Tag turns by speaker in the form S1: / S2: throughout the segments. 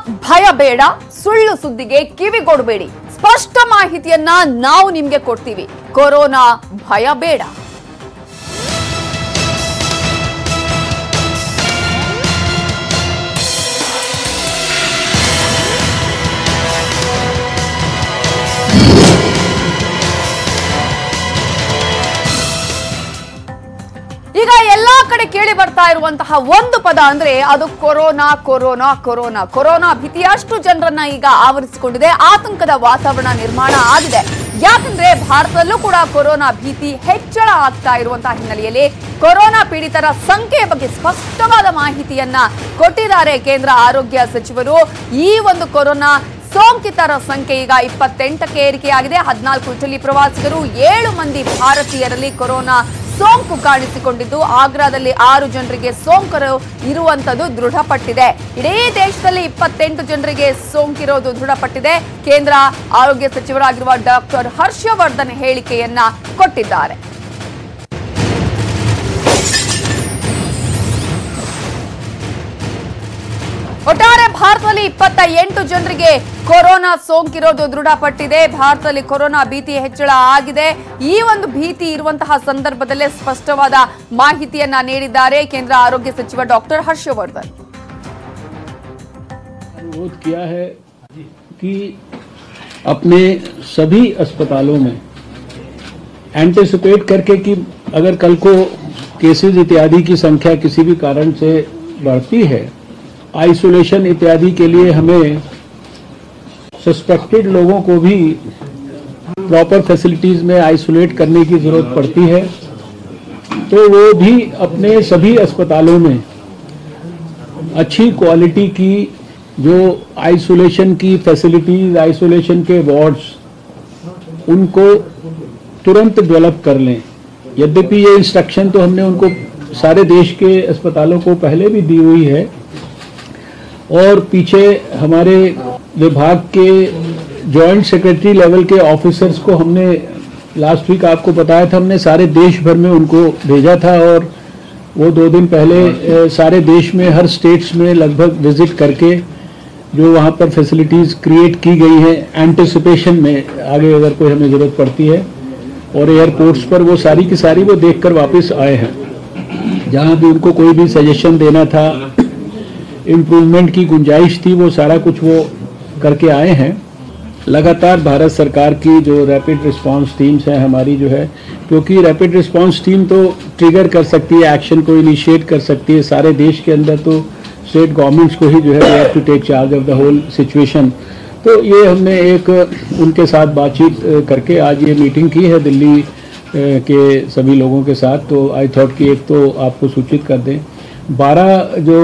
S1: ಭಯ ಬೇಡ ಸುಳ್ಳು ಸುದ್ದಿಗೆ ಕಿವಿಗೊಡಬೇಡಿ ಸ್ಪಷ್ಟ ಮಾಹಿತಿಯನ್ನ ನಾವು ನಿಮ್ಗೆ ಕೊಡ್ತೀವಿ ಕೊರೋನಾ ಭಯ ಬೇಡ ಈಗ ಎಲ್ಲಾ ಕಡೆ ಕೇಳಿ ಬರ್ತಾ ಇರುವಂತಹ ಒಂದು ಪದ ಅಂದ್ರೆ ಅದು ಕೊರೋನಾ ಕೊರೋನಾ ಕೊರೋನಾ ಕೊರೋನಾ ಭೀತಿ ಅಷ್ಟು ಜನರನ್ನ ಈಗ ಆವರಿಸಿಕೊಂಡಿದೆ ಆತಂಕದ ವಾತಾವರಣ ನಿರ್ಮಾಣ ಆಗಿದೆ ಯಾಕಂದ್ರೆ ಭಾರತದಲ್ಲೂ ಕೂಡ ಕೊರೋನಾ ಭೀತಿ ಹೆಚ್ಚಳ ಆಗ್ತಾ ಇರುವಂತಹ ಹಿನ್ನೆಲೆಯಲ್ಲಿ ಕೊರೋನಾ ಪೀಡಿತರ ಸಂಖ್ಯೆಯ ಬಗ್ಗೆ ಸ್ಪಷ್ಟವಾದ ಮಾಹಿತಿಯನ್ನ ಕೊಟ್ಟಿದ್ದಾರೆ ಕೇಂದ್ರ ಆರೋಗ್ಯ ಸಚಿವರು ಈ ಒಂದು ಕೊರೋನಾ ಸೋಂಕಿತರ ಸಂಖ್ಯೆ ಈಗ ಇಪ್ಪತ್ತೆಂಟಕ್ಕೆ ಏರಿಕೆಯಾಗಿದೆ ಹದಿನಾಲ್ಕು ಇಟಲಿ ಪ್ರವಾಸಿಗರು ಏಳು ಮಂದಿ ಭಾರತೀಯರಲ್ಲಿ ಕೊರೋನಾ ಸೋಂಕು ಕಾಣಿಸಿಕೊಂಡಿದ್ದು ಆಗ್ರಾದಲ್ಲಿ ಆರು ಜನರಿಗೆ ಸೋಂಕರು ಇರುವಂತದ್ದು ದೃಢಪಟ್ಟಿದೆ ಇಡೀ ದೇಶದಲ್ಲಿ ಇಪ್ಪತ್ತೆಂಟು ಜನರಿಗೆ ಸೋಂಕಿರೋದು ದೃಢಪಟ್ಟಿದೆ ಕೇಂದ್ರ ಆರೋಗ್ಯ ಸಚಿವರಾಗಿರುವ ಡಾಕ್ಟರ್ ಹರ್ಷವರ್ಧನ್ ಹೇಳಿಕೆಯನ್ನ ಕೊಟ್ಟಿದ್ದಾರೆ ಒಟ್ಟಾರೆ ಭಾರತದಲ್ಲಿ ಇಪ್ಪತ್ತ ಎಂಟು ಜನರಿಗೆ ಕೊರೋನಾ ಸೋಂಕಿರೋದು ದೃಢಪಟ್ಟಿದೆ ಭಾರತದಲ್ಲಿ ಕೊರೋನಾ ಭೀತಿ ಹೆಚ್ಚಳ ಆಗಿದೆ ಈ ಒಂದು ಭೀತಿ ಇರುವಂತಹ ಸಂದರ್ಭದಲ್ಲೇ ಸ್ಪಷ್ಟವಾದ ಮಾಹಿತಿಯನ್ನ ನೀಡಿದ್ದಾರೆ ಕೇಂದ್ರ ಆರೋಗ್ಯ ಸಚಿವ ಡಾಕ್ಟರ್ ಹರ್ಷವರ್ಧನ್
S2: अनुरोध किया है कि अपने सभी अस्पतालों में एंटिसिपेट करके कि अगर कल को केसेस इत्यादि की संख्या किसी भी कारण से बढ़ती है आइसोलेशन इत्यादि के लिए हमें सस्पेक्टेड लोगों को भी प्रॉपर फैसिलिटीज में आइसोलेट करने की जरूरत पड़ती है तो वो भी अपने सभी अस्पतालों में अच्छी क्वालिटी की जो आइसोलेशन की फैसिलिटीज आइसोलेशन के वार्ड्स उनको तुरंत डेवलप कर लें यद्यपि ये इंस्ट्रक्शन तो हमने उनको सारे देश के अस्पतालों को पहले भी दी हुई है और पीछे हमारे विभाग के जॉइंट सेक्रेटरी लेवल के ऑफिसर्स को हमने लास्ट वीक आपको बताया था हमने सारे देश भर में उनको भेजा था और वो दो दिन पहले अ, सारे देश में हर स्टेट्स में लगभग विजिट करके जो वहाँ पर फैसिलिटीज़ क्रिएट की गई हैं एंटिसिपेशन में आगे अगर कोई हमें ज़रूरत पड़ती है और एयरपोर्ट्स पर वो सारी की सारी वो देखकर वापस आए हैं जहाँ भी उनको कोई भी सजेशन देना था इम्प्रूवमेंट की गुंजाइश थी वो सारा कुछ वो करके आए हैं लगातार भारत सरकार की जो रैपिड रिस्पांस टीम्स हैं हमारी जो है क्योंकि रैपिड रिस्पांस टीम तो ट्रिगर कर सकती है एक्शन को इनिशिएट कर सकती है सारे देश के अंदर तो स्टेट गवर्नमेंट्स को ही जो है have to take charge of the whole situation तो ये हमने एक उनके साथ बातचीत अ, करके आज ये मीटिंग की है दिल्ली अ, के सभी लोगों के साथ तो आई थॉट कि एक तो आपको सूचित कर दें बारह जो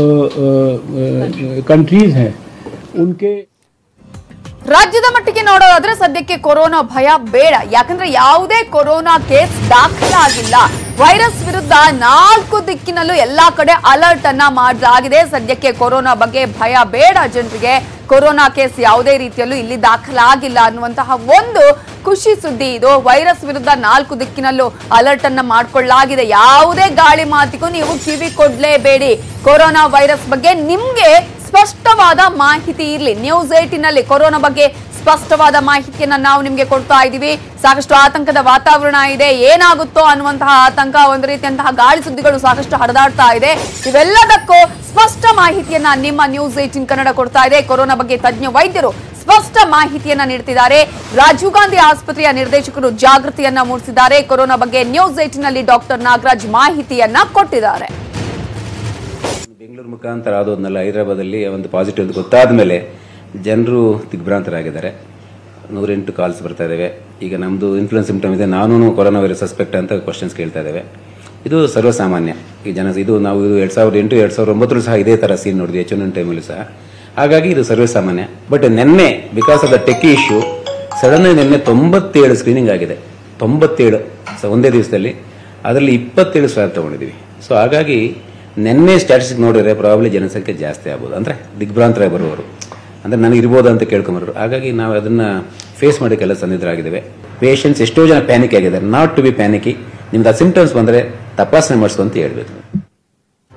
S2: कंट्रीज हैं उनके
S1: ರಾಜ್ಯದ ಮಟ್ಟಿಗೆ ನೋಡೋದಾದ್ರೆ ಸದ್ಯಕ್ಕೆ ಕೊರೋನಾ ಭಯ ಬೇಡ ಯಾಕಂದ್ರೆ ಯಾವುದೇ ಕೊರೋನಾ ಕೇಸ್ ದಾಖಲಾಗಿಲ್ಲ ವೈರಸ್ ವಿರುದ್ಧ ನಾಲ್ಕು ದಿಕ್ಕಿನಲ್ಲೂ ಎಲ್ಲಾ ಕಡೆ ಅಲರ್ಟ್ ಅನ್ನ ಮಾಡಲಾಗಿದೆ ಸದ್ಯಕ್ಕೆ ಕೊರೋನಾ ಬಗ್ಗೆ ಭಯ ಬೇಡ ಜನರಿಗೆ ಕೊರೋನಾ ಕೇಸ್ ಯಾವುದೇ ರೀತಿಯಲ್ಲೂ ಇಲ್ಲಿ ದಾಖಲಾಗಿಲ್ಲ ಅನ್ನುವಂತಹ ಒಂದು ಖುಷಿ ಸುದ್ದಿ ಇದು ವೈರಸ್ ವಿರುದ್ಧ ನಾಲ್ಕು ದಿಕ್ಕಿನಲ್ಲೂ ಅಲರ್ಟ್ ಅನ್ನ ಮಾಡ್ಕೊಳ್ಳಲಾಗಿದೆ ಯಾವುದೇ ಗಾಳಿ ಮಾತಿಗೂ ನೀವು ಕಿವಿ ಕೊಡ್ಲೇಬೇಡಿ ಕೊರೋನಾ ವೈರಸ್ ಬಗ್ಗೆ ನಿಮ್ಗೆ ಸ್ಪಷ್ಟವಾದ ಮಾಹಿತಿ ಇರಲಿ ನ್ಯೂಸ್ ಏಟಿನಲ್ಲಿ ಕೊರೋನಾ ಬಗ್ಗೆ ಸ್ಪಷ್ಟವಾದ ಮಾಹಿತಿಯನ್ನ ನಾವು ನಿಮ್ಗೆ ಕೊಡ್ತಾ ಇದ್ದೀವಿ ಸಾಕಷ್ಟು ಆತಂಕದ ವಾತಾವರಣ ಇದೆ ಏನಾಗುತ್ತೋ ಅನ್ನುವಂತಹ ಆತಂಕ ಒಂದು ರೀತಿಯಂತಹ ಗಾಳಿ ಸುದ್ದಿಗಳು ಸಾಕಷ್ಟು ಹರಿದಾಡ್ತಾ ಇದೆ ಇವೆಲ್ಲದಕ್ಕೂ ಸ್ಪಷ್ಟ ಮಾಹಿತಿಯನ್ನ ನಿಮ್ಮ ನ್ಯೂಸ್ ಏಟಿನ್ ಕನ್ನಡ ಕೊಡ್ತಾ ಇದೆ ಕೊರೋನಾ ಬಗ್ಗೆ ತಜ್ಞ ವೈದ್ಯರು ಸ್ಪಷ್ಟ ಮಾಹಿತಿಯನ್ನ ನೀಡ್ತಿದ್ದಾರೆ ರಾಜೀವ್ ಗಾಂಧಿ ಆಸ್ಪತ್ರೆಯ ನಿರ್ದೇಶಕರು ಜಾಗೃತಿಯನ್ನ ಮೂಡಿಸಿದ್ದಾರೆ ಕೊರೋನಾ ಬಗ್ಗೆ ನ್ಯೂಸ್ ಏಟಿನಲ್ಲಿ ಡಾಕ್ಟರ್ ನಾಗರಾಜ್ ಮಾಹಿತಿಯನ್ನ ಕೊಟ್ಟಿದ್ದಾರೆ
S3: ಬೆಂಗಳೂರು ಮುಖಾಂತರ ಆದೋದ್ನಲ್ಲ ಹೈದರಾಬಾದಲ್ಲಿ ಒಂದು ಪಾಸಿಟಿವ್ ಅಂತ ಗೊತ್ತಾದ ಮೇಲೆ ಜನರು ದಿಗ್ಭ್ರಾಂತರಾಗಿದ್ದಾರೆ ನೂರೆಂಟು ಕಾಲ್ಸ್ ಬರ್ತಾ ಇದ್ದಾವೆ ಈಗ ನಮ್ಮದು ಇನ್ಫ್ಲುಯೆನ್ಸ್ ಸಿಂಪ್ಟಮ್ ಇದೆ ನಾನು ಕೊರೋನಾ ವೈರಸ್ ಸಸ್ಪೆಕ್ಟ್ ಅಂತ ಕ್ವಶನ್ಸ್ ಕೇಳ್ತಾ ಇದ್ದಾವೆ ಇದು ಸರ್ವಸಾಮಾನ್ಯ ಈ ಜನ ಇದು ನಾವು ಇದು ಎರಡು ಸಾವಿರದ ಎಂಟು ಎರಡು ಸಾವಿರದ ಒಂಬತ್ತರಲ್ಲೂ ಸಹ ಇದೇ ಥರ ಸೀನ್ ನೋಡಿದ್ವಿ ಎಚ್ ಒನ್ ಟೈಮಲ್ಲೂ ಸಹ ಹಾಗಾಗಿ ಇದು ಸರ್ವಸಾಮಾನ್ಯ ಬಟ್ ನಿನ್ನೆ because of the tech issue sudden ನಿನ್ನೆ ತೊಂಬತ್ತೇಳು ಸ್ಕ್ರೀನಿಂಗ್ ಆಗಿದೆ ತೊಂಬತ್ತೇಳು ಸೊ ಒಂದೇ ದಿವಸದಲ್ಲಿ ಅದರಲ್ಲಿ ಇಪ್ಪತ್ತೇಳು ಸಾವಿರ ತಗೊಂಡಿದ್ದೀವಿ ಸೊ ಹಾಗಾಗಿ ನಿನ್ನೆ ಸ್ಟ್ಯಾಟಿಸ್ಟಿಕ್ ನೋಡಿದ್ರೆ ಪ್ರಾಬ್ಲಿ ಜನಸಂಖ್ಯೆ ಜಾಸ್ತಿ ಆಗ್ಬೋದು ಅಂದರೆ ದಿಗ್ಭ್ರಾಂತರ ಬರುವವರು ಅಂದರೆ ನನಗೆ ಇರ್ಬೋದು ಅಂತ ಕೇಳ್ಕೊಂಬರೋರು ಹಾಗಾಗಿ ನಾವು ಅದನ್ನು ಫೇಸ್ ಮಾಡೋಕ್ಕೆಲ್ಲ ಸನ್ನಿಧರಾಗಿದ್ದೇವೆ ಪೇಷಂಟ್ಸ್ ಎಷ್ಟೋ ಜನ ಪ್ಯಾನಿಕ್ ಆಗಿದ್ದಾರೆ ನಾಟ್ ಟು ಬಿ ಪ್ಯಾನಿಕಿ ನಿಮ್ದು ಆ ಸಿಂಪ್ಟಮ್ಸ್ ಬಂದರೆ ತಪಾಸಣೆ ಮಾಡಿಸ್ಕೊಂತ ಹೇಳ್ಬೇಕು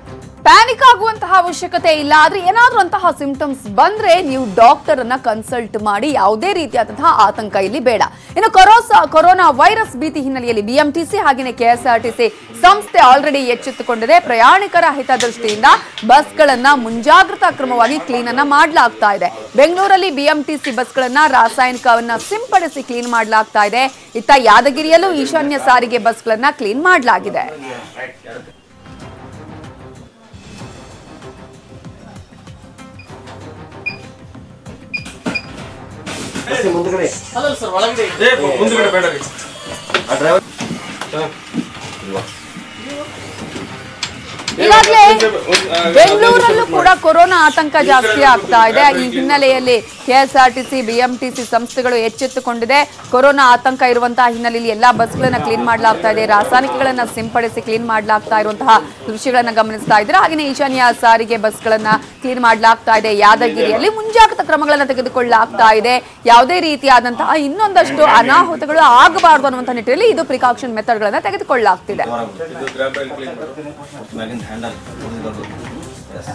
S1: ಪ್ಯಾನಿಕ್ ಆಗುವಂತಹ ಅವಶ್ಯಕತೆ ಇಲ್ಲ ಆದ್ರೆ ಏನಾದ್ರೂ ಅಂತಹ ಸಿಂಪ್ಟಮ್ಸ್ ಬಂದ್ರೆ ನೀವು ಡಾಕ್ಟರ್ ಅನ್ನ ಕನ್ಸಲ್ಟ್ ಮಾಡಿ ಯಾವುದೇ ರೀತಿಯಾದಂತಹ ಆತಂಕ ಇಲ್ಲಿ ಬೇಡ ಇನ್ನು ಕೊರೋಸಾ ಕೊರೋನಾ ವೈರಸ್ ಭೀತಿ ಹಿನ್ನೆಲೆಯಲ್ಲಿ ಬಿಎಂಟಿಸಿ ಹಾಗೆಯೇ ಕೆಎಸ್ಆರ್ಟಿಸಿ ಸಂಸ್ಥೆ ಆಲ್ರೆಡಿ ಎಚ್ಚೆತ್ತುಕೊಂಡಿದೆ ಪ್ರಯಾಣಿಕರ ಹಿತದೃಷ್ಟಿಯಿಂದ ಬಸ್ಗಳನ್ನ ಮುಂಜಾಗ್ರತಾ ಕ್ರಮವಾಗಿ ಕ್ಲೀನ್ ಅನ್ನ ಮಾಡಲಾಗ್ತಾ ಇದೆ ಬೆಂಗಳೂರಲ್ಲಿ ಬಿಎಂಟಿಸಿ ಬಸ್ಗಳನ್ನ ರಾಸಾಯನಿಕವನ್ನ ಸಿಂಪಡಿಸಿ ಕ್ಲೀನ್ ಮಾಡಲಾಗ್ತಾ ಇದೆ ಇತ್ತ ಯಾದಗಿರಿಯಲ್ಲೂ ಈಶಾನ್ಯ ಸಾರಿಗೆ ಬಸ್ಗಳನ್ನ ಕ್ಲೀನ್ ಮಾಡಲಾಗಿದೆ
S4: ಮುಂದ್ಗಡೆ ಬೇಡ ರೀ
S1: ಈಗಾಗಲೇ ಬೆಂಗಳೂರಲ್ಲೂ ಕೂಡ ಕೊರೋನಾ ಆತಂಕ ಜಾಸ್ತಿ ಆಗ್ತಾ ಇದೆ ಈ ಹಿನ್ನೆಲೆಯಲ್ಲಿ ಕೆಎಸ್ಆರ್ಟಿಸಿ ಬಿಎಂಟಿಸಿ ಸಂಸ್ಥೆಗಳು ಎಚ್ಚೆತ್ತುಕೊಂಡಿದೆ ಕೊರೋನಾ ಆತಂಕ ಇರುವಂತಹ ಹಿನ್ನೆಲೆಯಲ್ಲಿ ಎಲ್ಲಾ ಬಸ್ಗಳನ್ನ ಕ್ಲೀನ್ ಮಾಡಲಾಗ್ತಾ ಇದೆ ರಾಸಾಯನಿಕಗಳನ್ನ ಸಿಂಪಡಿಸಿ ಕ್ಲೀನ್ ಮಾಡಲಾಗ್ತಾ ಇರುವಂತಹ ದೃಶ್ಯಗಳನ್ನ ಗಮನಿಸ್ತಾ ಇದ್ರೆ ಹಾಗೆಯೇ ಈಶಾನ್ಯ ಸಾರಿಗೆ ಬಸ್ಗಳನ್ನ ಕ್ಲೀನ್ ಮಾಡಲಾಗ್ತಾ ಇದೆ ಯಾದಗಿರಿಯಲ್ಲಿ ಮುಂಜಾಗ್ರತಾ ಕ್ರಮಗಳನ್ನ ತೆಗೆದುಕೊಳ್ಳಲಾಗ್ತಾ ಇದೆ ಯಾವುದೇ ರೀತಿಯಾದಂತಹ ಇನ್ನೊಂದಷ್ಟು ಅನಾಹುತಗಳು ಆಗಬಾರದು ಅನ್ನುವಂಥ ನಿಟ್ಟಿನಲ್ಲಿ ಇದು ಪ್ರಿಕಾಷನ್ ಮೆಥಡ್ಗಳನ್ನ ತೆಗೆದುಕೊಳ್ಳಲಾಗ್ತಿದೆ
S4: ಇದು ಗ್ರಾಬ್ ಆಯಿಲ್ ಕ್ಲೀನ್ ಮಾಡು ಮ್ಯಾಗಿಂದ ಹ್ಯಾಂಡಲ್ ಉಳಿದದ್ದು ಎಸ್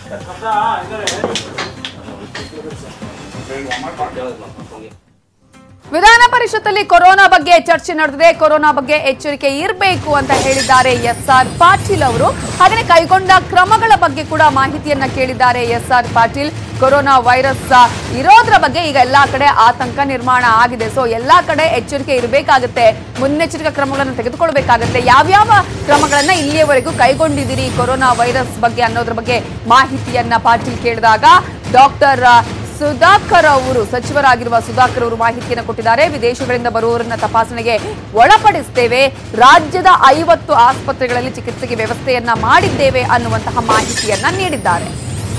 S1: ವಿಧಾನ ಪರಿಷತ್ತಲ್ಲಿ ಕೊರೋನಾ ಬಗ್ಗೆ ಚರ್ಚೆ ನಡೆದಿದೆ ಕೊರೋನಾ ಬಗ್ಗೆ ಎಚ್ಚರಿಕೆ ಇರಬೇಕು ಅಂತ ಹೇಳಿದ್ದಾರೆ ಎಸ್ ಆರ್ ಪಾಟೀಲ್ ಅವರು ಹಾಗೆಯೇ ಕೈಗೊಂಡ ಕ್ರಮಗಳ ಬಗ್ಗೆ ಕೂಡ ಮಾಹಿತಿಯನ್ನ ಕೇಳಿದ್ದಾರೆ S R Patil corona virus ಇರೋದ್ರ ಬಗ್ಗೆ ಈಗ ಎಲ್ಲಾ ಕಡೆ ಆತಂಕ ನಿರ್ಮಾಣ ಆಗಿದೆ ಸೊ ಎಲ್ಲಾ ಕಡೆ ಎಚ್ಚರಿಕೆ ಇರಬೇಕಾಗುತ್ತೆ ಮುನ್ನೆಚ್ಚರಿಕಾ ಕ್ರಮಗಳನ್ನು ತೆಗೆದುಕೊಳ್ಬೇಕಾಗುತ್ತೆ ಯಾವ್ಯಾವ ಕ್ರಮಗಳನ್ನ ಇಲ್ಲಿಯವರೆಗೂ ಕೈಗೊಂಡಿದ್ದೀರಿ ಕೊರೋನಾ ವೈರಸ್ ಬಗ್ಗೆ ಅನ್ನೋದ್ರ ಬಗ್ಗೆ ಮಾಹಿತಿಯನ್ನ ಪಾಟೀಲ್ ಕೇಳಿದಾಗ ಡಾಕ್ಟರ್ ಸುಧಾಕರ್ ಅವರು ಸಚಿವರಾಗಿರುವ ಸುಧಾಕರ್ ಅವರು ಮಾಹಿತಿಯನ್ನು ಕೊಟ್ಟಿದ್ದಾರೆ ವಿದೇಶಗಳಿಂದ ಬರುವವರನ್ನ ತಪಾಸಣೆಗೆ ಒಳಪಡಿಸ್ತೇವೆ ರಾಜ್ಯದ ಐವತ್ತು ಆಸ್ಪತ್ರೆಗಳಲ್ಲಿ ಚಿಕಿತ್ಸೆಗೆ ವ್ಯವಸ್ಥೆಯನ್ನ ಮಾಡಿದ್ದೇವೆ ಅನ್ನುವಂತಹ ಮಾಹಿತಿಯನ್ನ ನೀಡಿದ್ದಾರೆ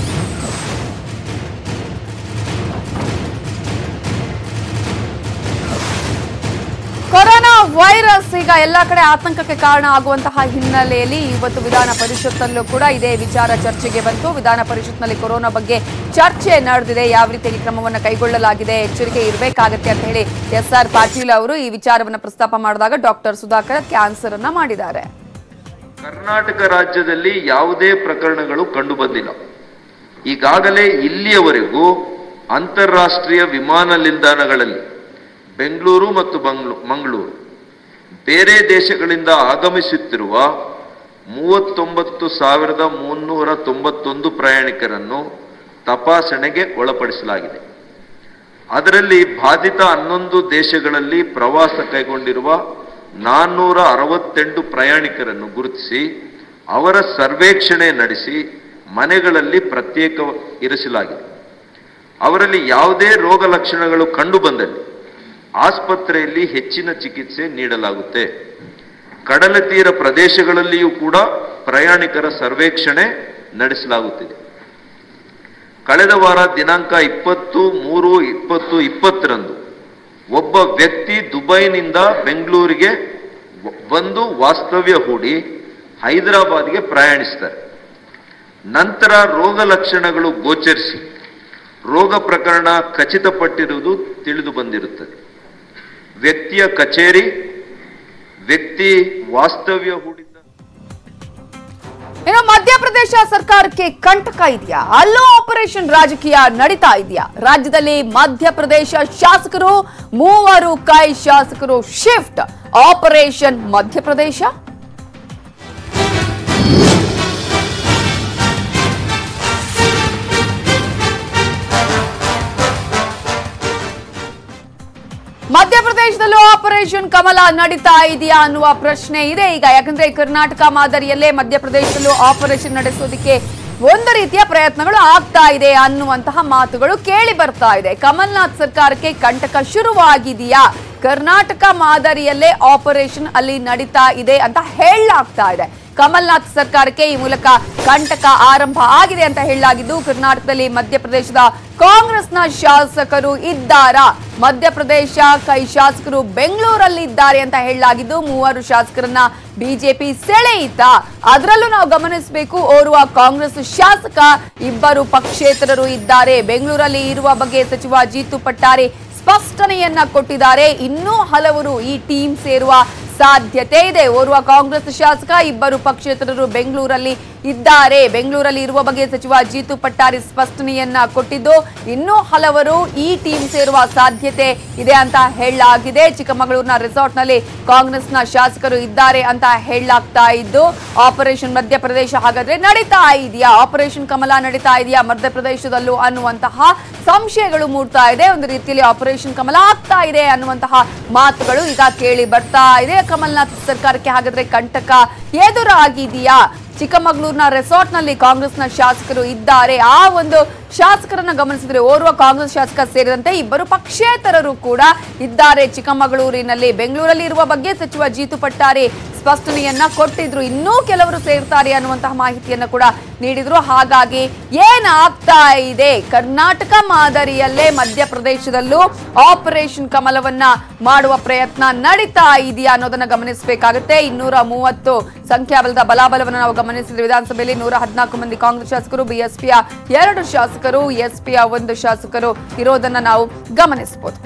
S1: ಕೊರೋನಾ ವೈರಸ್ ಈಗ ಎಲ್ಲಾ ಕಡೆ ಆತಂಕಕ್ಕೆ ಕಾರಣ ಆಗುವಂತಹ ಹಿನ್ನೆಲೆಯಲ್ಲಿ ಇವತ್ತು ವಿಧಾನ ಪರಿಷತ್ತಲ್ಲೂ ಕೂಡ ಇದೇ ವಿಚಾರ ಚರ್ಚೆಗೆ ಬಂತು ವಿಧಾನ ಪರಿಷತ್ನಲ್ಲಿ ಕೊರೋನಾ ಬಗ್ಗೆ ಚರ್ಚೆ ನಡೆದಿದೆ ಯಾವ ರೀತಿಯಲ್ಲಿ ಕ್ರಮವನ್ನು ಕೈಗೊಳ್ಳಲಾಗಿದೆ ಎಚ್ಚರಿಕೆ ಇರಬೇಕಾಗತ್ತೆ ಅಂತ ಹೇಳಿ ಎಸ್ ಆರ್ ಪಾಟೀಲ್ ಅವರು ಈ ವಿಚಾರವನ್ನು ಪ್ರಸ್ತಾಪ ಮಾಡಿದಾಗ ಡಾಕ್ಟರ್ ಸುಧಾಕರ್ ಕ್ಯಾನ್ಸರ್ ಅನ್ನ ಮಾಡಿದ್ದಾರೆ
S5: ಕರ್ನಾಟಕ ರಾಜ್ಯದಲ್ಲಿ ಯಾವುದೇ ಪ್ರಕರಣಗಳು ಕಂಡುಬಂದಿಲ್ಲ ಈಗಾಗಲೇ ಇಲ್ಲಿಯವರೆಗೂ ಅಂತಾರಾಷ್ಟ್ರೀಯ ವಿಮಾನ ನಿಲ್ದಾಣಗಳಲ್ಲಿ ಬೆಂಗಳೂರು ಮತ್ತು ಬಂಗ್ಳೂ ಮಂಗಳೂರು ಬೇರೆ ದೇಶಗಳಿಂದ ಆಗಮಿಸುತ್ತಿರುವ ಮೂವತ್ತೊಂಬತ್ತು ಸಾವಿರದ ಮುನ್ನೂರ ತೊಂಬತ್ತೊಂದು ಪ್ರಯಾಣಿಕರನ್ನು ತಪಾಸಣೆಗೆ ಒಳಪಡಿಸಲಾಗಿದೆ ಅದರಲ್ಲಿ ಬಾಧಿತ ಹನ್ನೊಂದು ದೇಶಗಳಲ್ಲಿ ಪ್ರವಾಸ ಕೈಗೊಂಡಿರುವ ನಾನ್ನೂರ ಅರವತ್ತೆಂಟು ಪ್ರಯಾಣಿಕರನ್ನು ಗುರುತಿಸಿ ಅವರ ಸರ್ವೇಕ್ಷಣೆ ನಡೆಸಿ ಮನೆಗಳಲ್ಲಿ ಪ್ರತ್ಯೇಕ ಇರಿಸಲಾಗಿದೆ ಅವರಲ್ಲಿ ಯಾವುದೇ ರೋಗ ಲಕ್ಷಣಗಳು ಕಂಡುಬಂದಲ್ಲಿ ಆಸ್ಪತ್ರೆಯಲ್ಲಿ ಹೆಚ್ಚಿನ ಚಿಕಿತ್ಸೆ ನೀಡಲಾಗುತ್ತೆ ಕಡಲ ತೀರ ಪ್ರದೇಶಗಳಲ್ಲಿಯೂ ಕೂಡ ಪ್ರಯಾಣಿಕರ ಸರ್ವೇಕ್ಷಣೆ ನಡೆಸಲಾಗುತ್ತಿದೆ ಕಳೆದ ವಾರ ದಿನಾಂಕ ಇಪ್ಪತ್ತು ಮೂರು ಇಪ್ಪತ್ತು ಇಪ್ಪತ್ತರಂದು ಒಬ್ಬ ವ್ಯಕ್ತಿ ದುಬೈನಿಂದ ಬೆಂಗಳೂರಿಗೆ ವ- ಬಂದು ವಾಸ್ತವ್ಯ ಹೂಡಿ ಹೈದರಾಬಾದ್ಗೆ ಪ್ರಯಾಣಿಸ್ತಾರೆ ನಂತರ ರೋಗ ಲಕ್ಷಣಗಳು ಗೋಚರಿಸಿ ರೋಗ ಪ್ರಕರಣ ಖಚಿತಪಟ್ಟಿರುವುದು ತಿಳಿದು ಬಂದಿರುತ್ತದೆ ವ್ಯಕ್ತಿಯ ಕಚೇರಿ ವ್ಯಕ್ತಿ ವಾಸ್ತವ್ಯ ಹೂಡಿದ್ದ
S1: ಇನ್ನು ಮಧ್ಯಪ್ರದೇಶ ಸರ್ಕಾರಕ್ಕೆ ಕಂಟಕ ಇದೆಯಾ ಅಲ್ಲೂ ಆಪರೇಷನ್ ರಾಜಕೀಯ ನಡೀತಾ ಇದೆಯಾ ರಾಜ್ಯದಲ್ಲಿ ಮಧ್ಯಪ್ರದೇಶ ಶಾಸಕರು ಮೂವರು ಕೈ ಶಾಸಕರು ಶಿಫ್ಟ್ ಆಪರೇಷನ್ ಮಧ್ಯಪ್ರದೇಶ ಮಧ್ಯಪ್ರದೇಶದಲ್ಲೂ ಆಪರೇಷನ್ ಕಮಲ ನಡೀತಾ ಇದೆಯಾ ಅನ್ನುವ ಪ್ರಶ್ನೆ ಇದೆ ಈಗ ಯಾಕಂದ್ರೆ ಕರ್ನಾಟಕ ಮಾದರಿಯಲ್ಲೇ ಮಧ್ಯಪ್ರದೇಶದಲ್ಲೂ ಆಪರೇಷನ್ ನಡೆಸೋದಕ್ಕೆ ಒಂದು ರೀತಿಯ ಪ್ರಯತ್ನಗಳು ಆಗ್ತಾ ಇದೆ ಅನ್ನುವಂತಹ ಮಾತುಗಳು ಕೇಳಿ ಬರ್ತಾ ಇದೆ ಕಮಲ್ನಾಥ್ ಸರ್ಕಾರಕ್ಕೆ ಕಂಟಕ ಶುರುವಾಗಿದೆಯಾ ಕರ್ನಾಟಕ ಮಾದರಿಯಲ್ಲೇ ಆಪರೇಷನ್ ಅಲ್ಲಿ ನಡೀತಾ ಇದೆ ಅಂತ ಹೇಳಲಾಗ್ತಾ ಇದೆ ಕಮಲ್ನಾಥ್ ಸರ್ಕಾರಕ್ಕೆ ಈ ಮೂಲಕ ಕಂಟಕ ಆರಂಭ ಆಗಿದೆ ಅಂತ ಹೇಳಲಾಗಿದ್ದು ಕರ್ನಾಟಕದಲ್ಲಿ ಮಧ್ಯಪ್ರದೇಶದ ಕಾಂಗ್ರೆಸ್ನ ಶಾಸಕರು ಇದ್ದಾರಾ ಮಧ್ಯಪ್ರದೇಶ ಕೈ ಶಾಸಕರು ಬೆಂಗಳೂರಲ್ಲಿ ಇದ್ದಾರೆ ಅಂತ ಹೇಳಲಾಗಿದ್ದು ಮೂವರು ಶಾಸಕರನ್ನ ಬಿಜೆಪಿ ಸೆಳೆಯಿತ ಅದರಲ್ಲೂ ನಾವು ಗಮನಿಸಬೇಕು ಓರ್ವ ಕಾಂಗ್ರೆಸ್ ಶಾಸಕ ಇಬ್ಬರು ಪಕ್ಷೇತರರು ಇದ್ದಾರೆ ಬೆಂಗಳೂರಲ್ಲಿ ಇರುವ ಬಗ್ಗೆ ಸಚಿವ ಜೀತು ಪಟ್ಟಾರಿ ಸ್ಪಷ್ಟನೆಯನ್ನ ಕೊಟ್ಟಿದ್ದಾರೆ ಇನ್ನೂ ಹಲವರು ಈ ಟೀಮ್ ಸೇರುವ ಸಾಧ್ಯತೆ ಇದೆ ಓರ್ವ ಕಾಂಗ್ರೆಸ್ ಶಾಸಕ ಇಬ್ಬರು ಪಕ್ಷೇತರರು ಬೆಂಗಳೂರಲ್ಲಿ ಇದ್ದಾರೆ ಬೆಂಗಳೂರಲ್ಲಿ ಇರುವ ಬಗ್ಗೆ ಸಚಿವ ಜೀತು ಪಟ್ಟಾರಿ ಸ್ಪಷ್ಟನೆಯನ್ನ ಕೊಟ್ಟಿದ್ದು ಇನ್ನೂ ಹಲವರು ಈ ಟೀಮ್ ಸೇರುವ ಸಾಧ್ಯತೆ ಇದೆ ಅಂತ ಹೇಳಲಾಗಿದೆ ಚಿಕ್ಕಮಗಳೂರಿನ ರೆಸಾರ್ಟ್ನಲ್ಲಿ ಕಾಂಗ್ರೆಸ್ನ ಶಾಸಕರು ಇದ್ದಾರೆ ಅಂತ ಹೇಳಲಾಗ್ತಾ ಇದ್ದು ಆಪರೇಷನ್ ಮಧ್ಯಪ್ರದೇಶ ಹಾಗಾದ್ರೆ ನಡೀತಾ ಇದೆಯಾ ಆಪರೇಷನ್ ಕಮಲ ನಡೀತಾ ಇದೆಯಾ ಮಧ್ಯಪ್ರದೇಶದಲ್ಲೂ ಅನ್ನುವಂತಹ ಸಂಶಯಗಳು ಮೂಡ್ತಾ ಇದೆ ಒಂದು ರೀತಿಯಲ್ಲಿ ಆಪರೇಷನ್ ಕಮಲ ಆಗ್ತಾ ಇದೆ ಅನ್ನುವಂತಹ ಮಾತುಗಳು ಈಗ ಕೇಳಿ ಬರ್ತಾ ಇದೆ ಕಮಲ್ನಾಥ್ ಸರ್ಕಾರಕ್ಕೆ ಹಾಗಾದ್ರೆ ಕಂಟಕ ಎದುರಾಗಿದೆಯಾ ಚಿಕ್ಕಮಗಳೂರಿನ ರೆಸಾರ್ಟ್ನಲ್ಲಿ ಕಾಂಗ್ರೆಸ್ನ ಶಾಸಕರು ಇದ್ದಾರೆ ಆ ಒಂದು ಶಾಸಕರನ್ನ ಗಮನಿಸಿದ್ರೆ ಓರ್ವ ಕಾಂಗ್ರೆಸ್ ಶಾಸಕ ಸೇರಿದಂತೆ ಇಬ್ಬರು ಪಕ್ಷೇತರರು ಕೂಡ ಇದ್ದಾರೆ ಚಿಕ್ಕಮಗಳೂರಿನಲ್ಲಿ ಬೆಂಗಳೂರಲ್ಲಿ ಇರುವ ಬಗ್ಗೆ ಸಚಿವ ಜೀತು ಪಟ್ಟಾರಿ ಸ್ಪಷ್ಟನೆಯನ್ನ ಕೊಟ್ಟಿದ್ರು ಇನ್ನೂ ಕೆಲವರು ಸೇರ್ತಾರೆ ಅನ್ನುವಂತಹ ಮಾಹಿತಿಯನ್ನ ಕೂಡ ನೀಡಿದ್ರು ಹಾಗಾಗಿ ಏನಾಗ್ತಾ ಇದೆ ಕರ್ನಾಟಕ ಮಾದರಿಯಲ್ಲೇ ಮಧ್ಯಪ್ರದೇಶದಲ್ಲೂ ಆಪರೇಷನ್ ಕಮಲವನ್ನ ಮಾಡುವ ಪ್ರಯತ್ನ ನಡೀತಾ ಇದೆಯಾ ಅನ್ನೋದನ್ನ ಗಮನಿಸಬೇಕಾಗುತ್ತೆ ಇನ್ನೂರ ಮೂವತ್ತು ಸಂಖ್ಯಾಬಲದ ಬಲಾಬಲವನ್ನು ನಾವು ಗಮನಿಸಿದ್ರೆ ವಿಧಾನಸಭೆಯಲ್ಲಿ ನೂರ ಹದಿನಾಲ್ಕು ಮಂದಿ ಕಾಂಗ್ರೆಸ್ ಶಾಸಕರು ಬಿಎಸ್ಪಿಯ ಎರಡು ಶಾಸಕರು ಎಸ್ಪಿಯ ಒಂದು ಶಾಸಕರು ಇರೋದನ್ನ ನಾವು ಗಮನಿಸಬಹುದು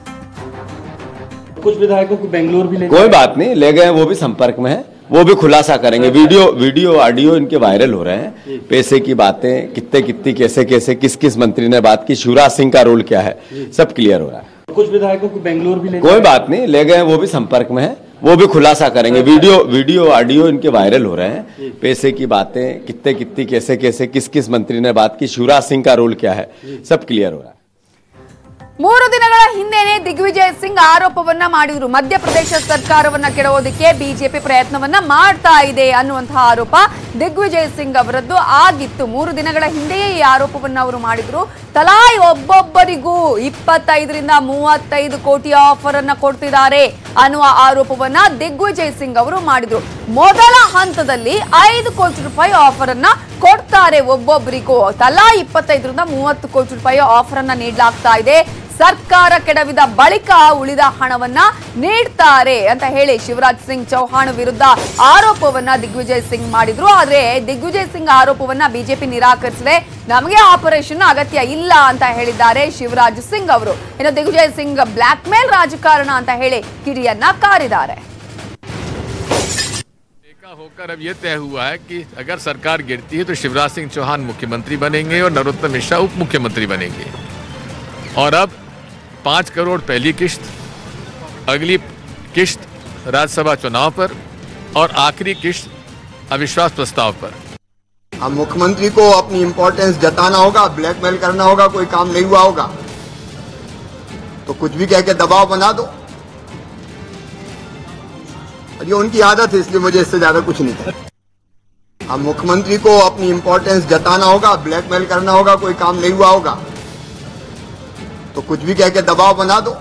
S6: कुछ विधायकों को बेंगलोर भी ले
S7: कोई बात नहीं ले गए वो भी संपर्क में है वो भी खुलासा करेंगे वीडियो वीडियो ऑडियो इनके वायरल हो रहे हैं पैसे की बातें कितने कितनी कैसे कैसे किस किस मंत्री ने बात की शिवराज सिंह का रोल क्या है सब क्लियर हो रहा है
S6: कुछ विधायकों को बेंगलोर भी ले
S7: कोई बात नहीं ले गए वो भी संपर्क में है वो भी खुलासा करेंगे वीडियो वीडियो ऑडियो इनके वायरल हो रहे हैं पैसे की बातें कितने कितनी कैसे कैसे किस किस मंत्री ने बात की शिवराज सिंह का रोल क्या है सब क्लियर हो रहा है
S1: ಮೂರು ದಿನಗಳ ಹಿಂದೆನೆ ದಿಗ್ವಿಜಯ್ ಸಿಂಗ್ ಆರೋಪವನ್ನ ಮಾಡಿದ್ರು ಮಧ್ಯಪ್ರದೇಶ ಸರ್ಕಾರವನ್ನ ಕೆಡವೋದಕ್ಕೆ ಬಿಜೆಪಿ ಪ್ರಯತ್ನವನ್ನ ಮಾಡ್ತಾ ಇದೆ ಅನ್ನುವಂತಹ ಆರೋಪ ದಿಗ್ವಿಜಯ್ ಸಿಂಗ್ ಅವರದ್ದು ಆಗಿತ್ತು ಮೂರು ದಿನಗಳ ಹಿಂದೆಯೇ ಈ ಆರೋಪವನ್ನ ಅವರು ಮಾಡಿದ್ರು ತಲಾ ಒಬ್ಬೊಬ್ಬರಿಗೂ ಇಪ್ಪತ್ತೈದರಿಂದ ಮೂವತ್ತೈದು ಕೋಟಿ ಆಫರ್ ಅನ್ನ ಕೊಡ್ತಿದ್ದಾರೆ ಅನ್ನುವ ಆರೋಪವನ್ನ ದಿಗ್ವಿಜಯ್ ಸಿಂಗ್ ಅವರು ಮಾಡಿದ್ರು ಮೊದಲ ಹಂತದಲ್ಲಿ ಐದು ಕೋಟಿ ರೂಪಾಯಿ ಆಫರ್ ಅನ್ನ ಕೊಡ್ತಾರೆ ಒಬ್ಬೊಬ್ಬರಿಗೂ ತಲಾ ಇಪ್ಪತ್ತೈದರಿಂದ ಮೂವತ್ತು ಕೋಟಿ ರೂಪಾಯಿ ಆಫರ್ ಅನ್ನ ನೀಡಲಾಗ್ತಾ ಇದೆ ಸರ್ಕಾರ ಕೆಡವಿದ ಬಳಿಕ ಉಳಿದ ಹಣವನ್ನ ನೀಡ್ತಾರೆ ಅಂತ ಹೇಳಿ ಶಿವರಾಜ್ ಸಿಂಗ್ ಚೌಹಾಣ್ ವಿರುದ್ಧ ಆರೋಪವನ್ನ ದಿಗ್ವಿಜಯ್ ಸಿಂಗ್ ಮಾಡಿದ್ರು ಆದ್ರೆ ದಿಗ್ವಿಜಯ್ ಸಿಂಗ್ ಆರೋಪವನ್ನ ಬಿಜೆಪಿ ನಿರಾಕರಿಸಿದೆ ನಮಗೆ ಆಪರೇಷನ್ ಅಗತ್ಯ ಇಲ್ಲ ಅಂತ ಹೇಳಿದ್ದಾರೆ ಶಿವರಾಜ್ ಸಿಂಗ್ ಅವರು ಇನ್ನು ದಿಗ್ವಿಜಯ್ ಸಿಂಗ್ ಬ್ಲಾಕ್ ಮೇಲ್ ರಾಜಕಾರಣ ಅಂತ ಹೇಳಿ ಕಿಡಿಯನ್ನ ಕಾರಿದ್ದಾರೆ
S8: का होकर अब ये तय हुआ है कि अगर सरकार गिरती है तो शिवराज सिंह चौहान मुख्यमंत्री बनेंगे और नरोत्तम मिश्रा उप मुख्यमंत्री बनेंगे और अब पाँच करोड़ पहली किश्त अगली किश्त राज्यसभा चुनाव पर और आखिरी किश्त अविश्वास प्रस्ताव पर
S9: अब मुख्यमंत्री को अपनी इम्पोर्टेंस जताना होगा ब्लैकमेल करना होगा कोई काम नहीं हुआ होगा तो कुछ भी कह के दबाव बना दो और ये उनकी आदत है इसलिए मुझे इससे ज्यादा कुछ नहीं था अब मुख्यमंत्री को अपनी इम्पोर्टेंस जताना होगा ब्लैकमेल करना होगा कोई काम नहीं हुआ होगा तो कुछ भी कह के दबाव बना दो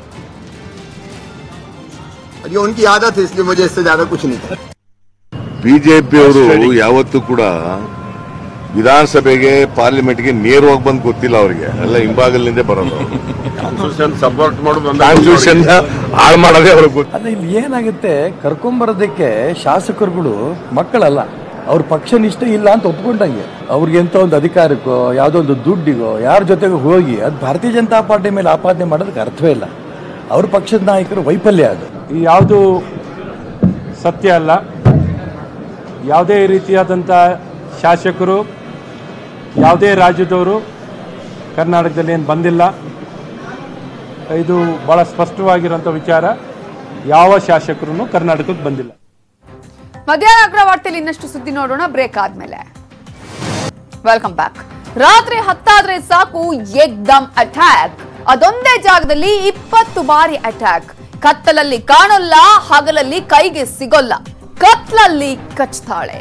S9: और ये उनकी आदत है इसलिए मुझे इससे ज्यादा कुछ नहीं था
S10: ಬಿಜೆಪಿಯವರು ಯಾವತ್ತೂ ಕೂಡ ವಿಧಾನಸಭೆಗೆ ಪಾರ್ಲಿಮೆಂಟ್ಗೆ ನೇರವಾಗಿ ಬಂದು ಗೊತ್ತಿಲ್ಲ ಅವರಿಗೆ ಎಲ್ಲ ಹಿಂಭಾಗಲಿಂದ ಬರೋದು ಸಪೋರ್ಟ್ ಮಾಡೋದು ಕಾನ್ಸ್ಟಿಟ್ಯೂಷನ್ ಹಾಳು ಮಾಡೋದೇ ಅವ್ರಿಗೆ ಗೊತ್ತು
S11: ಅಲ್ಲ ಇಲ್ಲಿ ಏನಾಗುತ್ತೆ ಕರ್ಕೊಂಬರೋದಕ್ಕೆ ಶಾಸಕರುಗಳು ಮಕ್ಕಳಲ್ಲ ಅವ್ರ ಪಕ್ಷ ನಿಷ್ಠೆ ಇಲ್ಲ ಅಂತ ಒಪ್ಕೊಂಡಂಗೆ ಅವ್ರಿಗೆ ಎಂತ ಒಂದು ಅಧಿಕಾರಕ್ಕೋ ಯಾವುದೋ ಒಂದು ದುಡ್ಡಿಗೋ ಯಾರ ಜೊತೆಗೆ ಹೋಗಿ ಅದು ಭಾರತೀಯ ಜನತಾ ಪಾರ್ಟಿ ಮೇಲೆ ಆಪಾದನೆ ಮಾಡೋದಕ್ಕೆ ಅರ್ಥವೇ ಇಲ್ಲ ಅವ್ರ ಪಕ್ಷದ ನಾಯಕರು ವೈಫಲ್ಯ ಅದು
S6: ಯಾವುದು ಸತ್ಯ ಅಲ್ಲ ಯಾವುದೇ ರೀತಿಯಾದಂಥ ಶಾಸಕರು ಯಾವುದೇ ರಾಜ್ಯದವರು ಕರ್ನಾಟಕದಲ್ಲಿ ಏನು ಬಂದಿಲ್ಲ ಇದು ಭಾಳ ಸ್ಪಷ್ಟವಾಗಿರುವಂಥ ವಿಚಾರ ಯಾವ ಶಾಸಕರು ಕರ್ನಾಟಕಕ್ಕೆ ಬಂದಿಲ್ಲ
S1: ಮಧ್ಯಾಹ್ನ ಅಗ್ರ ವಾರ್ತೆಯಲ್ಲಿ ಇನ್ನಷ್ಟು ಸುದ್ದಿ ನೋಡೋಣ ಬ್ರೇಕ್ ಆದ್ಮೇಲೆ ವೆಲ್ಕಮ್ ಬ್ಯಾಕ್ ರಾತ್ರಿ ಹತ್ತಾದ್ರೆ ಸಾಕು ಏಕ್ದಮ್ ಅಟ್ಯಾಕ್ ಅದೊಂದೇ ಜಾಗದಲ್ಲಿ ಇಪ್ಪತ್ತು ಬಾರಿ ಅಟ್ಯಾಕ್ ಕತ್ತಲಲ್ಲಿ ಕಾಣೋಲ್ಲ ಹಗಲಲ್ಲಿ ಕೈಗೆ ಸಿಗೋಲ್ಲ ಕತ್ಲಲ್ಲಿ ಕಚ್ತಾಳೆ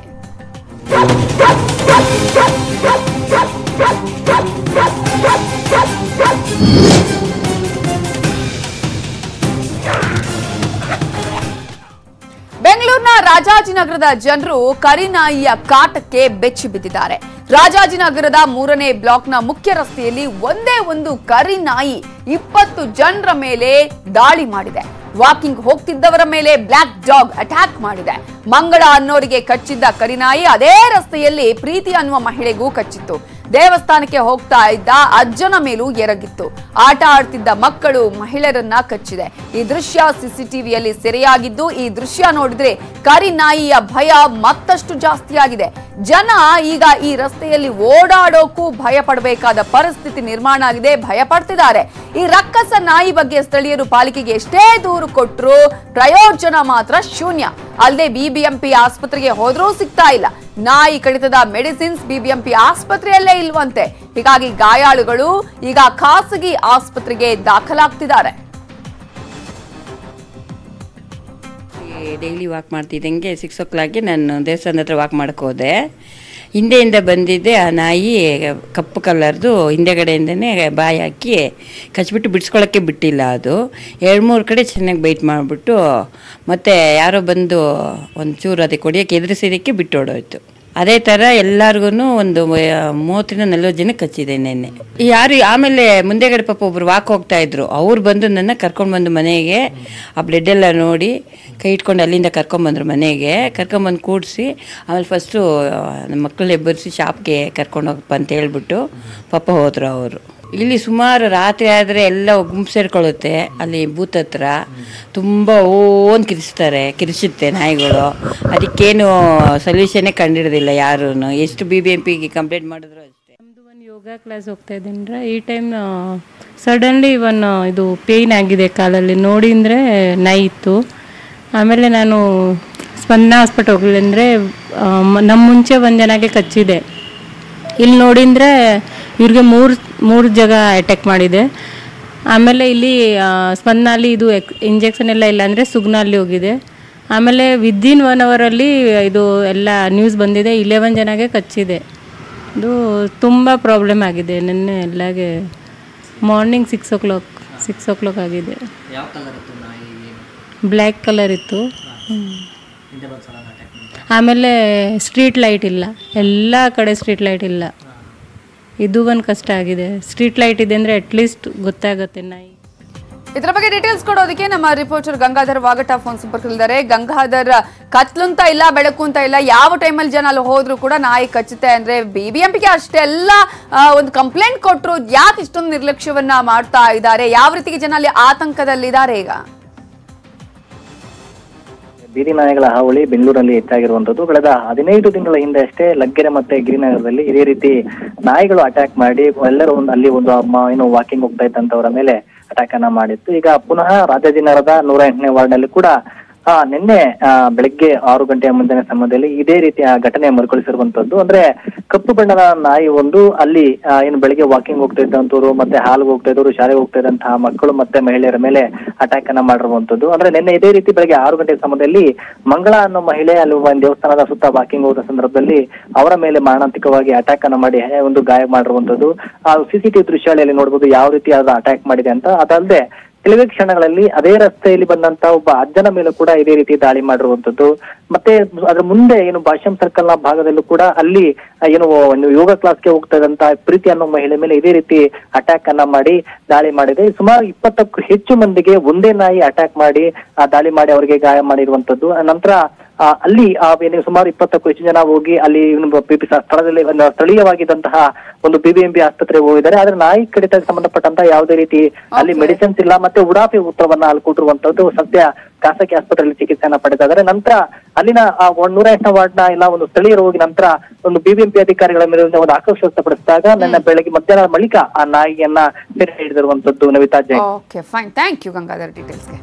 S1: ಬೆಂಗಳೂರಿನ ರಾಜಾಜಿನಗರದ ಜನರು ಕರಿನಾಯಿಯ ಕಾಟಕ್ಕೆ ಬೆಚ್ಚಿ ಬಿದ್ದಿದ್ದಾರೆ ರಾಜಾಜಿನಗರದ ಮೂರನೇ ಬ್ಲಾಕ್ನ ಮುಖ್ಯ ರಸ್ತೆಯಲ್ಲಿ ಒಂದೇ ಒಂದು ಕರಿನಾಯಿ ಇಪ್ಪತ್ತು ಜನರ ಮೇಲೆ ದಾಳಿ ಮಾಡಿದೆ ವಾಕಿಂಗ್ ಹೋಗ್ತಿದ್ದವರ ಮೇಲೆ ಬ್ಲಾಕ್ ಡಾಗ್ ಅಟ್ಯಾಕ್ ಮಾಡಿದೆ ಮಂಗಳ ಅನ್ನೋರಿಗೆ ಕಚ್ಚಿದ್ದ ಕರಿನಾಯಿ ಅದೇ ರಸ್ತೆಯಲ್ಲಿ ಪ್ರೀತಿ ಅನ್ನುವ ಮಹಿಳೆಗೂ ಕಚ್ಚಿತ್ತು ದೇವಸ್ಥಾನಕ್ಕೆ ಹೋಗ್ತಾ ಇದ್ದ ಅಜ್ಜನ ಮೇಲೂ ಎರಗಿತ್ತು ಆಟ ಆಡ್ತಿದ್ದ ಮಕ್ಕಳು ಮಹಿಳೆಯರನ್ನ ಕಚ್ಚಿದೆ ಈ ದೃಶ್ಯ ಸಿಸಿಟಿವಿಯಲ್ಲಿ ಸೆರೆಯಾಗಿದ್ದು ಈ ದೃಶ್ಯ ನೋಡಿದ್ರೆ ಕರಿ ನಾಯಿಯ ಭಯ ಮತ್ತಷ್ಟು ಜಾಸ್ತಿಯಾಗಿದೆ ಜನ ಈಗ ಈ ರಸ್ತೆಯಲ್ಲಿ ಓಡಾಡೋಕ್ಕೂ ಭಯ ಪಡಬೇಕಾದ ಪರಿಸ್ಥಿತಿ ನಿರ್ಮಾಣ ಆಗಿದೆ ಭಯ ಪಡ್ತಿದ್ದಾರೆ ಈ ರಕ್ಕಸ ನಾಯಿ ಬಗ್ಗೆ ಸ್ಥಳೀಯರು ಪಾಲಿಕೆಗೆ ಎಷ್ಟೇ ದೂರು ಕೊಟ್ಟರು ಪ್ರಯೋಜನ ಮಾತ್ರ ಶೂನ್ಯ ಅಲ್ಲದೆ ಬಿಬಿಎಂಪಿ ಆಸ್ಪತ್ರೆಗೆ ಹೋದ್ರೂ ಸಿಗ್ತಾ ಇಲ್ಲ ನಾಯಿ ಕಡಿತದ ಮೆಡಿಸಿನ್ಸ್ ಬಿಬಿಎಂಪಿ ಆಸ್ಪತ್ರೆಯಲ್ಲೇ ಇಲ್ವಂತೆ ಹೀಗಾಗಿ ಗಾಯಾಳುಗಳು ಈಗ ಖಾಸಗಿ ಆಸ್ಪತ್ರೆಗೆ ದಾಖಲಾಗ್ತಿದ್ದಾರೆ
S12: ಡೈಲಿ ವಾಕ್ ಮಾಡ್ತಿದ್ದಂಗೆ ಸಿಕ್ಸ್ ಓ ಕ್ಲಾಕ್ಗೆ ನಾನು ದೇವಸ್ಥಾನದ ಹತ್ರ ವಾಕ್ ಮಾಡಕ್ಕೆ ಹೋದೆ ಹಿಂದೆಯಿಂದ ಬಂದಿದ್ದೆ ಆ ನಾಯಿ ಕಪ್ಪು ಕಲರ್ದು ಹಿಂದೆಗಡೆಯಿಂದನೇ ಬಾಯಿ ಹಾಕಿ ಕಚ್ಬಿಟ್ಟು ಬಿಡಿಸ್ಕೊಳ್ಳೋಕ್ಕೆ ಬಿಟ್ಟಿಲ್ಲ ಅದು ಎರಡು ಮೂರು ಕಡೆ ಚೆನ್ನಾಗಿ ಬೈಟ್ ಮಾಡಿಬಿಟ್ಟು ಮತ್ತು ಯಾರೋ ಬಂದು ಒಂಚೂರು ಅದಕ್ಕೆ ಹೊಡಿಯೋಕ್ಕೆ ಎದುರಿಸಿದ್ದಕ್ಕೆ ಬಿಟ್ಟು ಹೊಡೋಯ್ತು ಅದೇ ಥರ ಎಲ್ಲರಿಗೂ ಒಂದು ಮೂವತ್ತರಿಂದ ನಲ್ವತ್ತು ಜನಕ್ಕೆ ಕಚ್ಚಿದೆ ನೆನ್ನೆ ಯಾರು ಆಮೇಲೆ ಮುಂದೆಗಡೆ ಪಾಪ ಒಬ್ರು ವಾಕ್ ಹೋಗ್ತಾ ಇದ್ರು ಅವ್ರು ಬಂದು ನನ್ನ ಕರ್ಕೊಂಡು ಬಂದು ಮನೆಗೆ ಆ ಬ್ಲಡ್ ಎಲ್ಲ ನೋಡಿ ಕೈ ಇಟ್ಕೊಂಡು ಅಲ್ಲಿಂದ ಕರ್ಕೊಂಬಂದ್ರು ಮನೆಗೆ ಕರ್ಕೊಂಬಂದು ಕೂಡಿಸಿ ಆಮೇಲೆ ಫಸ್ಟು ನಮ್ಮ ಮಕ್ಕಳು ಎಬ್ಬರಿಸಿ ಶಾಪ್ಗೆ ಕರ್ಕೊಂಡು ಹೋಗಪ್ಪ ಅಂತ ಹೇಳ್ಬಿಟ್ಟು ಪಾಪ ಹೋದ್ರು ಅವರು ಇಲ್ಲಿ ಸುಮಾರು ರಾತ್ರಿ ಆದರೆ ಎಲ್ಲ ಗುಂಪು ಸೇರ್ಕೊಳ್ಳುತ್ತೆ ಅಲ್ಲಿ ಬೂತ್ ಹತ್ರ ತುಂಬ ಓನ್ ಕಿರಿಸ್ತಾರೆ ಕಿರಿಸುತ್ತೆ ನಾಯಿಗಳು ಅದಕ್ಕೇನು ಸೊಲ್ಯೂಷನ್ನೇ ಕಂಡಿಡ್ದಿಲ್ಲ ಯಾರೂ ಎಷ್ಟು ಬಿ ಬಿ ಎಂ ಪಿಗೆ ಕಂಪ್ಲೇಂಟ್ ಮಾಡಿದ್ರು ಅಷ್ಟೇ
S13: ಯೋಗ ಕ್ಲಾಸ್ ಹೋಗ್ತಾ ಇದ್ದೀನಿ ಈ ಟೈಮ್ ಸಡನ್ಲಿ ಇವನ್ ಇದು ಪೇಯ್ನ್ ಆಗಿದೆ ಕಾಲಲ್ಲಿ ನೋಡಿ ಅಂದರೆ ನಾಯಿ ಇತ್ತು ಆಮೇಲೆ ನಾನು ಸ್ಪಂದನ ಹಾಸ್ಪಿಟಲ್ ಹೋಗಲಿ ಅಂದರೆ ನಮ್ಮ ಮುಂಚೆ ಒಂದು ಜನಕ್ಕೆ ಕಚ್ಚಿದೆ ಇಲ್ಲಿ ನೋಡಿದರೆ ಇವ್ರಿಗೆ ಮೂರು ಮೂರು ಜಾಗ ಅಟ್ಯಾಕ್ ಮಾಡಿದೆ ಆಮೇಲೆ ಇಲ್ಲಿ ಆ, ಸ್ಪಂದನಲ್ಲಿ ಇದು ಎಕ್ ಇಂಜೆಕ್ಷನ್ ಎಲ್ಲ ಇಲ್ಲ ಅಂದರೆ ಸುಗ್ನಲ್ಲಿ ಹೋಗಿದೆ ಆಮೇಲೆ ವಿದಿನ್ ಒನ್ ಅವರಲ್ಲಿ ಇದು ಎಲ್ಲ ನ್ಯೂಸ್ ಬಂದಿದೆ ಇಲೆವೆನ್ ಜನಗೆ ಕಚ್ಚಿದೆ ಇದು ತುಂಬ ಪ್ರಾಬ್ಲಮ್ ಆಗಿದೆ ನಿನ್ನೆ ಎಲ್ಲಗೆ morning six o'clock six o'clock ಆಗಿದೆ
S14: ಯಾವ ಕಲರ್ ಇತ್ತು ನಾಯಿ
S13: ಬ್ಲ್ಯಾಕ್ ಕಲರ್ ಇತ್ತು ಹ್ಮ್. ಆಮೇಲೆ ಸ್ಟ್ರೀಟ್ ಲೈಟ್ ಇಲ್ಲ ಎಲ್ಲ ಕಡೆ ಸ್ಟ್ರೀಟ್ ಲೈಟ್ ಇಲ್ಲ ಇದು ಒಂದು ಕಷ್ಟ ಆಗಿದೆ ಸ್ಟ್ರೀಟ್ ಲೈಟ್ ಇದೆ ಅಂದರೆ ಅಟ್ಲೀಸ್ಟ್ ಗೊತ್ತಾಗುತ್ತೆ ನಾಯಿ
S1: ಇದರ ಬಗ್ಗೆ ಡೀಟೇಲ್ಸ್ ಕೊಡೋದಕ್ಕೆ ನಮ್ಮ ರಿಪೋರ್ಟರ್ ಗಂಗಾಧರ್ ವಾಗಟ ಫೋನ್ ಸಂಪರ್ಕದಲ್ಲಿದ್ದಾರೆ ಗಂಗಾಧರ್ ಕತ್ಲು ಅಂತ ಇಲ್ಲ ಬೆಳಕು ಅಂತ ಇಲ್ಲ ಯಾವ ಟೈಮಲ್ಲಿ ಜನ ಅಲ್ಲಿ ಹೋದ್ರು ಕೂಡ ನಾಯಿ ಕಚ್ಚುತ್ತೆ ಅಂದ್ರೆ ಬಿಬಿಎಂಪಿಗೆ ಅಷ್ಟೆಲ್ಲ ಆ, ಒಂದು ಕಂಪ್ಲೇಂಟ್ ಕೊಟ್ಟರು ಯಾಕೆ ಇಷ್ಟೊಂದು ನಿರ್ಲಕ್ಷ್ಯವನ್ನ ಮಾಡ್ತಾ ಇದ್ದಾರೆ ಯಾವ ರೀತಿಗೆ ಜನ ಅಲ್ಲಿ ಆತಂಕದಲ್ಲಿದ್ದಾರೆ ಈಗ
S15: ಬೀದಿ ನಾಯಿಗಳ ಹಾವಳಿ ಬೆಂಗಳೂರಲ್ಲಿ ಹೆಚ್ಚಾಗಿರುವಂತದ್ದು ಕಳೆದ ಹದಿನೈದು ತಿಂಗಳ ಹಿಂದೆ ಅಷ್ಟೇ ಲಗ್ಗೆರೆ ಮತ್ತೆ ಗಿರಿನಗರದಲ್ಲಿ ಇದೇ ರೀತಿ ನಾಯಿಗಳು ಅಟ್ಯಾಕ್ ಮಾಡಿ ಎಲ್ಲರೂ ಒಂದು ಅಲ್ಲಿ ಒಂದು ಅಮ್ಮ ಏನು ವಾಕಿಂಗ್ ಹೋಗ್ತಾ ಇದ್ದಂತವರ ಮೇಲೆ ಅಟ್ಯಾಕ್ ಅನ್ನ ಮಾಡಿತ್ತು ಈಗ ಪುನಃ ರಾಜಾಜಿನಗರದ ನೂರ ಎಂಟನೇ ವಾರ್ಡ್ ನಲ್ಲಿ ಕೂಡ ಆ ನಿನ್ನೆ ಆ, ಬೆಳಗ್ಗೆ ಆರು ಗಂಟೆಯ ಮುಂದಿನ ಸಮಯದಲ್ಲಿ ಇದೇ ರೀತಿಯ ಘಟನೆ ಮರುಕಳಿಸಿರುವಂತದ್ದು ಅಂದ್ರೆ ಕಪ್ಪು ಬಣ್ಣದ ನಾಯಿ ಒಂದು ಅಲ್ಲಿ ಆ, ಏನು ಬೆಳಿಗ್ಗೆ ವಾಕಿಂಗ್ ಹೋಗ್ತಾ ಇದ್ದಂತವ್ರು ಮತ್ತೆ ಹಾಲ್ಗೆ ಹೋಗ್ತಾ ಇದ್ದವರು ಶಾಲೆಗೆ ಹೋಗ್ತಾ ಇದ್ದಂತಹ ಮಕ್ಕಳು ಮತ್ತೆ ಮಹಿಳೆಯರ ಮೇಲೆ ಅಟ್ಯಾಕ್ ಅನ್ನ ಮಾಡಿರುವಂತದ್ದು ಅಂದ್ರೆ ನಿನ್ನೆ ಇದೇ ರೀತಿ ಬೆಳಗ್ಗೆ ಆರು ಗಂಟೆ ಸಮಯದಲ್ಲಿ ಮಂಗಳ ಅನ್ನೋ ಮಹಿಳೆ ಅಲ್ಲಿ ಒಂದು ದೇವಸ್ಥಾನದ ಸುತ್ತ ವಾಕಿಂಗ್ ಹೋದ ಸಂದರ್ಭದಲ್ಲಿ ಅವರ ಮೇಲೆ ಮಾರಣಾಂತಿಕವಾಗಿ ಅಟ್ಯಾಕ್ ಅನ್ನ ಮಾಡಿ ಹೆ- ಒಂದು ಗಾಯ ಮಾಡಿರುವಂತದ್ದು ಆ ಸಿಸಿಟಿವಿ ದೃಶ್ಯಾವಳಿಯಲ್ಲಿ ನೋಡಬಹುದು ಯಾವ ರೀತಿ ಆದ ಅಟ್ಯಾಕ್ ಮಾಡಿದೆ ಅಂತ ಅದಲ್ಲದೆ ಕೆಲವೇ ಕ್ಷಣಗಳಲ್ಲಿ ಅದೇ ರಸ್ತೆಯಲ್ಲಿ ಬಂದಂತ ಒಬ್ಬ ಅಜ್ಜನ ಮೇಲೂ ಕೂಡ ಇದೇ ರೀತಿ ದಾಳಿ ಮಾಡಿರುವಂತದ್ದು ಮತ್ತೆ ಅದ್ರ ಮುಂದೆ ಏನು ಭಾಷ್ಯಂ ಸರ್ಕಲ್ ನ ಭಾಗದಲ್ಲೂ ಕೂಡ ಅಲ್ಲಿ ಆ, ಏನು ಒಂದು ಯೋಗ ಕ್ಲಾಸ್ಗೆ ಹೋಗ್ತಾ ಇದ್ದಂತ ಪ್ರೀತಿ ಅನ್ನೋ ಮಹಿಳೆ ಮೇಲೆ ಇದೇ ರೀತಿ ಅಟ್ಯಾಕ್ ಅನ್ನ ಮಾಡಿ ದಾಳಿ ಮಾಡಿದೆ ಸುಮಾರು ಇಪ್ಪತ್ತಕ್ಕೂ ಹೆಚ್ಚು ಮಂದಿಗೆ ಒಂದೇ ನಾಯಿ ಅಟ್ಯಾಕ್ ಮಾಡಿ ಆ ದಾಳಿ ಮಾಡಿ ಅವರಿಗೆ ಗಾಯ ಮಾಡಿರುವಂತದ್ದು ಆ ನಂತರ ಆ, ಅಲ್ಲಿ ಆ ಏನು ಸುಮಾರು ಇಪ್ಪತ್ತಕ್ಕೂ ಹೆಚ್ಚು ಜನ ಹೋಗಿ ಅಲ್ಲಿ ಏನು ಪಿ ಪಿ ಸ್ಥಳದಲ್ಲಿ ಒಂದು ಸ್ಥಳೀಯವಾಗಿದ್ದಂತಹ ಒಂದು ಬಿಬಿಎಂಪಿ ಆಸ್ಪತ್ರೆಗೆ ಹೋಗಿದ್ದಾರೆ ಆದ್ರೆ ನಾಯಿ ಕಡಿತಕ್ಕೆ ಸಂಬಂಧಪಟ್ಟಂತ ಯಾವುದೇ ರೀತಿ ಅಲ್ಲಿ ಮೆಡಿಸಿನ್ಸ್ ಇಲ್ಲ ಮತ್ತೆ ಉಡಾಫಿ ಉತ್ತರವನ್ನ ಅಲ್ಲಿ ಕೊಟ್ಟಿರುವಂತದ್ದು ಸದ್ಯ ಖಾಸಗಿ ಆಸ್ಪತ್ರೆಯಲ್ಲಿ ಚಿಕಿತ್ಸೆಯನ್ನ ಪಡೆತಾ ಇದ್ದಾರೆ ನಂತರ ಅಲ್ಲಿನ ಆ ಒಂದ್ ನೂರ ಎಂಟನೇ ವಾರ್ಡ್ ನ ಎಲ್ಲ ಒಂದು ಸ್ಥಳೀಯರು ಹೋಗಿ ನಂತರ ಒಂದು ಬಿಬಿಎಂಪಿ ಅಧಿಕಾರಿಗಳ ಮೇಲೆ ಒಂದು ಆಕ್ರೋಶ ವ್ಯಕ್ತಪಡಿಸಿದಾಗ ನನ್ನ ಬೆಳಗ್ಗೆ ಮಧ್ಯಾಹ್ನ ಬಳಿಕ ಆ ನಾಯಿಯನ್ನ ಸೆರೆ ಹಿಡಿದಿರುವಂತದ್ದು Navita Jain
S1: okay fine thank you Gangadhar ಡೀಟೇಲ್ಸ್ಗೆ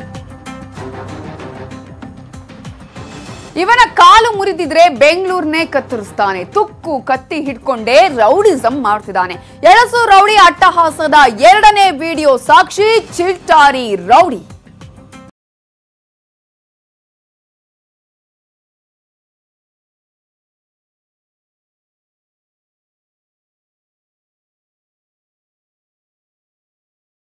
S1: ಇವನ ಕಾಲು ಮುರಿದಿದ್ರೆ ಬೆಂಗಳೂರ್ನೇ ಕತ್ತರಿಸ್ತಾನೆ ತುಕ್ಕು ಕತ್ತಿ ಹಿಡ್ಕೊಂಡೇ ರೌಡಿಸಂ ಮಾಡ್ತಿದ್ದಾನೆ ಎಳಸು ರೌಡಿ ಅಟ್ಟಹಾಸದ ಎರಡನೇ ವಿಡಿಯೋ ಸಾಕ್ಷಿ ಚಿಲ್ಟಾರಿ ರೌಡಿ